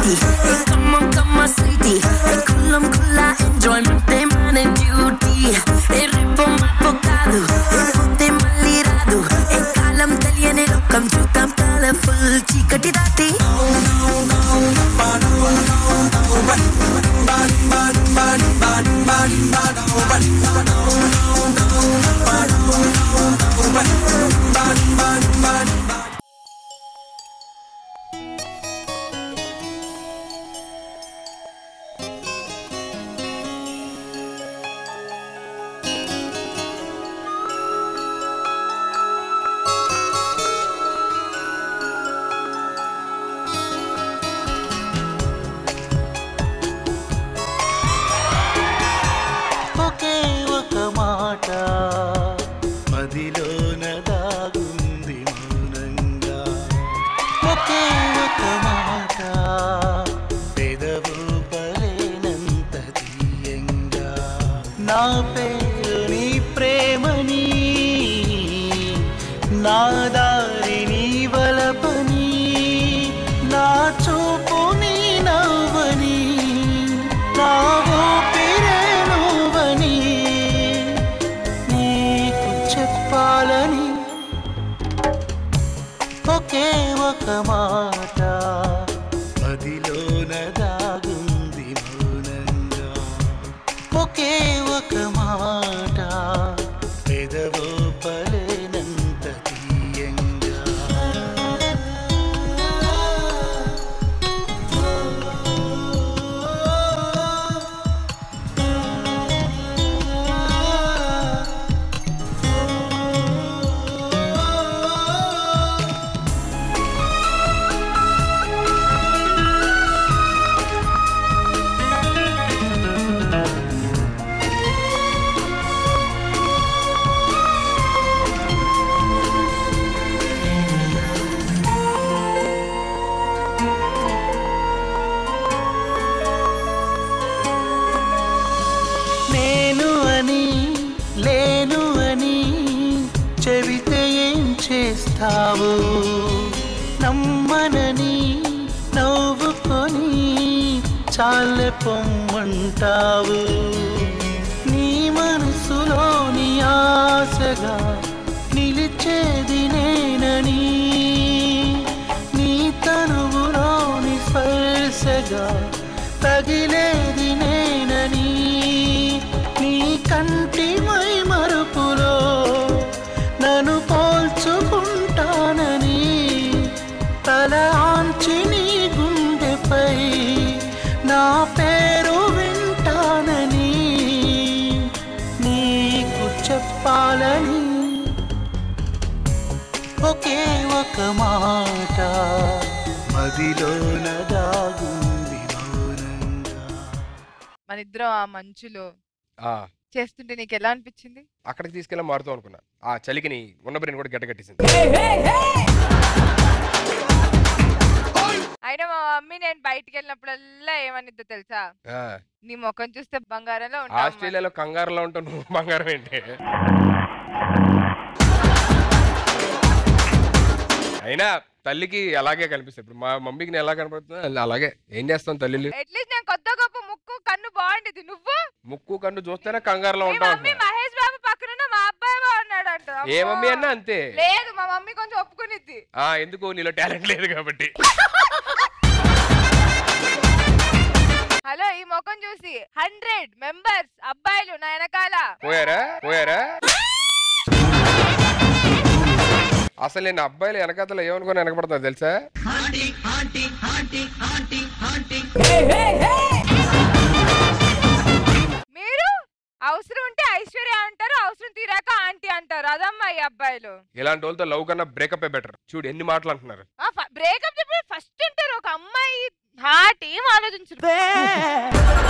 sweetie. Hey, come on, come on, sweetie. Hey, కుల్లం కుల్లా enjoyment ఏ మన duty. Hey, రేపో మాపో కాదు. Hey, పోతే మళ్ళీ రాదు. Hey, కాలం తెలియని లోకం చూద్దాం colourful చీకటి దాటి ఒకే ఒక మాట మదిలోన దాగుంది మౌనంగా ఒకే ఒక మాట పెదవు పలేనంత తీయంగా నా పేరు నీ ప్రేమని నా దారి నీ వలపని నా చూపు నీ నవ్వని నా ఊపిరే నువ్వని నీకు చెప్పాలని ఒకే ఒక మాట మదిలోన దాగుంది మౌనంగా ఒకే ఒక మాట పెదవో పలేనంత తీయంగా నేను అని లేను అని చెబితే ఏం చేస్తావు నమ్మనని నవ్వుకొని చాలే పొమ్మంటావు నీ మనసులోని ఆశగా నిలిచేది నేనని నీ తనువులోని స్పర్శగా తగిలేది నేనని నీ కంటి మై మరుపులో నన్ను పోల్చుకుంటానని తల ఆంచి నీ గుండెపై నా పేరు వింటానని నీకు చెప్పాలని ఒకే ఒక మాట మదిలోన దాగుంది మౌనంగా మన ఇద్దరం ఆ మంచులో ఆ చేస్తుంటే నీకు ఎలా అనిపించింది అక్కడికి తీసుకెళ్ళి మారుతాం అనుకున్నా ఆ చలికి నీ ఉన్న బ్రెయిన్ కూడా గట్టగట్టేసింది అయినా మా మమ్మీ నేను బయటికి వెళ్ళినప్పుడల్లా ఏమనిద్దో తెలుసా ఆ, నీ ముఖం చూస్తే బంగారంలో ఉంటావు ఆస్ట్రేలియాలో కంగారులో ఉంటావు నువ్వు బంగారం ఏంటి అయినా తల్లికి అలాగే కనిపిస్తుంది ఇప్పుడు మా మమ్మీకి నేను ఎలా కనపడుతున్నా అలాగే ఏం చేస్తాం తల్లిలు అట్లీస్ట్ నేను కొత్త గొప్ప ముక్కు కన్ను బాగుండేది నువ్వు ముక్కు కన్ను చూస్తేనే కంగారులో మీ ఉంటాం మమ్మీ అంటున్నా. మహేష్ బాబు పక్కన మా అబ్బాయి బాగున్నాడు అంట ఏ మమ్మీ అన్నా అంతే లేదు మా మమ్మీ కొంచెం ఒప్పుకునిద్ది ఆ ఎందుకు నీలో టాలెంట్ లేదు కాబట్టి హలో ఈ ముఖం చూసి హండ్రెడ్ మెంబర్స్ అబ్బాయిలు నా వెనకాల పోయారా పోయారా అసలు నేను అబ్బాయిలు వెనకాతలు ఏమనుకుని వెనకబడతా తెలుసా మీరు అవసరం ఉంటే ఐశ్వర్య అంటారు అవసరం తీరాక ఆంటీ అంటారు అదమ్మా ఈ అబ్బాయిలు ఇలాంటి వాళ్ళతో లవ్ కన్నా బ్రేకప్ బెటర్ చూడు ఎన్ని మాటలు అంటున్నారు బ్రేకప్ చెప్పి ఫస్ట్ అంటారు ఒక అమ్మాయి హార్ట్ ఏం ఆలోచించరు